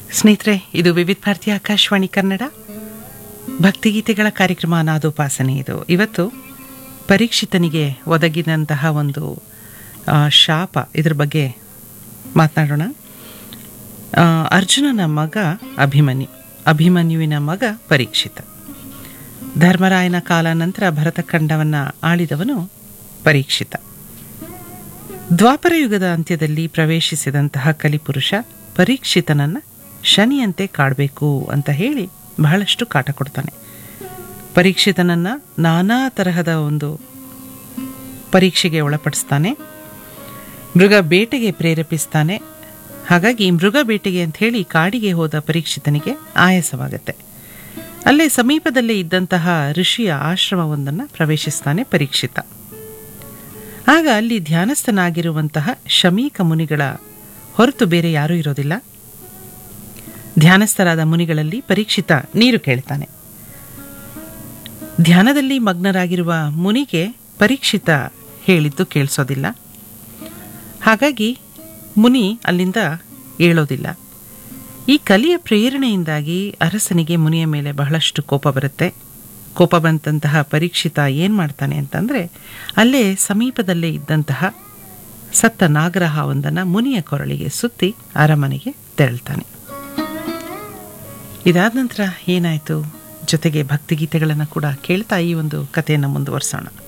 ಸ್ನೇಹಿತರೆ ಇದು ವಿವಿಧ ಭಾರತೀಯ ಆಕಾಶವಾಣಿ ಕನ್ನಡ ಭಕ್ತಿಗೀತೆಗಳ ಕಾರ್ಯಕ್ರಮ ಅನಾದೋಪಾಸನೆ ಇದು ಇವತ್ತು ಪರೀಕ್ಷಿತನಿಗೆ ಒದಗಿದಂತಹ ಒಂದು ಆ, ಶಾಪ ಇದ್ರ ಬಗ್ಗೆ ಮಾತನಾಡೋಣ ಆ, ಅರ್ಜುನನ ಮಗ ಅಭಿಮನ್ಯು ಅಭಿಮನ್ಯುವಿನ ಮಗ ಪರೀಕ್ಷಿತ ಧರ್ಮರಾಯನ ಕಾಲ ನಂತರ ಭರತಖಂಡವನ್ನು ಆಳಿದವನು ಪರೀಕ್ಷಿತ ದ್ವಾಪರ ಯುಗದ ಅಂತ್ಯದಲ್ಲಿ ಪ್ರವೇಶಿಸಿದಂತಹ ಕಲಿಪುರುಷ ಪರೀಕ್ಷಿತನನ್ನ ಶನಿಯಂತೆ ಕಾಡಬೇಕು ಅಂತ ಹೇಳಿ ಬಹಳಷ್ಟು ಕಾಟ ಕೊಡ್ತಾನೆ ಪರೀಕ್ಷಿತನನ್ನ ನಾನಾ ತರಹದ ಒಂದು ಪರೀಕ್ಷೆಗೆ ಒಳಪಡಿಸ್ತಾನೆ ಮೃಗ ಬೇಟೆಗೆ ಪ್ರೇರೇಪಿಸ್ತಾನೆ ಹಾಗಾಗಿ ಮೃಗ ಬೇಟೆಗೆ ಅಂತ ಹೇಳಿ ಕಾಡಿಗೆ ಹೋದ ಪರೀಕ್ಷಿತನಿಗೆ ಆಯಾಸವಾಗತ್ತೆ ಅಲ್ಲೇ ಸಮೀಪದಲ್ಲೇ ಇದ್ದಂತಹ ಋಷಿಯ ಆಶ್ರಮವೊಂದನ್ನು ಪ್ರವೇಶಿಸ್ತಾನೆ ಪರೀಕ್ಷಿತ ಆಗ ಅಲ್ಲಿ ಧ್ಯಾನಸ್ಥನಾಗಿರುವಂತಹ ಶಮೀಕ ಮುನಿಗಳ ಹೊರತು ಬೇರೆ ಯಾರೂ ಇರೋದಿಲ್ಲ ಧ್ಯಾನಸ್ಥರಾದ ಮುನಿಗಳಲ್ಲಿ ಪರೀಕ್ಷಿತ ನೀರು ಕೇಳ್ತಾನೆ ಧ್ಯಾನದಲ್ಲಿ ಮಗ್ನರಾಗಿರುವ ಮುನಿಗೆ ಪರೀಕ್ಷಿತ ಹೇಳಿದ್ದು ಕೇಳಿಸೋದಿಲ್ಲ ಹಾಗಾಗಿ ಮುನಿ ಅಲ್ಲಿಂದ ಏಳೋದಿಲ್ಲ ಈ ಕಲಿಯ ಪ್ರೇರಣೆಯಿಂದಾಗಿ ಅರಸನಿಗೆ ಮುನಿಯ ಮೇಲೆ ಬಹಳಷ್ಟು ಕೋಪ ಬರುತ್ತೆ ಕೋಪ ಬಂದಂತಹ ಪರೀಕ್ಷಿತ ಏನು ಮಾಡ್ತಾನೆ ಅಂತಂದರೆ ಅಲ್ಲೇ ಸಮೀಪದಲ್ಲೇ ಇದ್ದಂತಹ ಸತ್ತ ನಾಗರಹಾವೊಂದನ್ನು ಮುನಿಯ ಕೊರಳಿಗೆ ಸುತ್ತಿ ಅರಮನೆಗೆ ತೆರಳ್ತಾನೆ ಇದಾದ ನಂತರ ಏನಾಯಿತು ಜೊತೆಗೆ ಭಕ್ತಿಗೀತೆಗಳನ್ನು ಕೂಡ ಕೇಳ್ತಾ ಈ ಒಂದು ಕಥೆಯನ್ನು ಮುಂದುವರಿಸೋಣ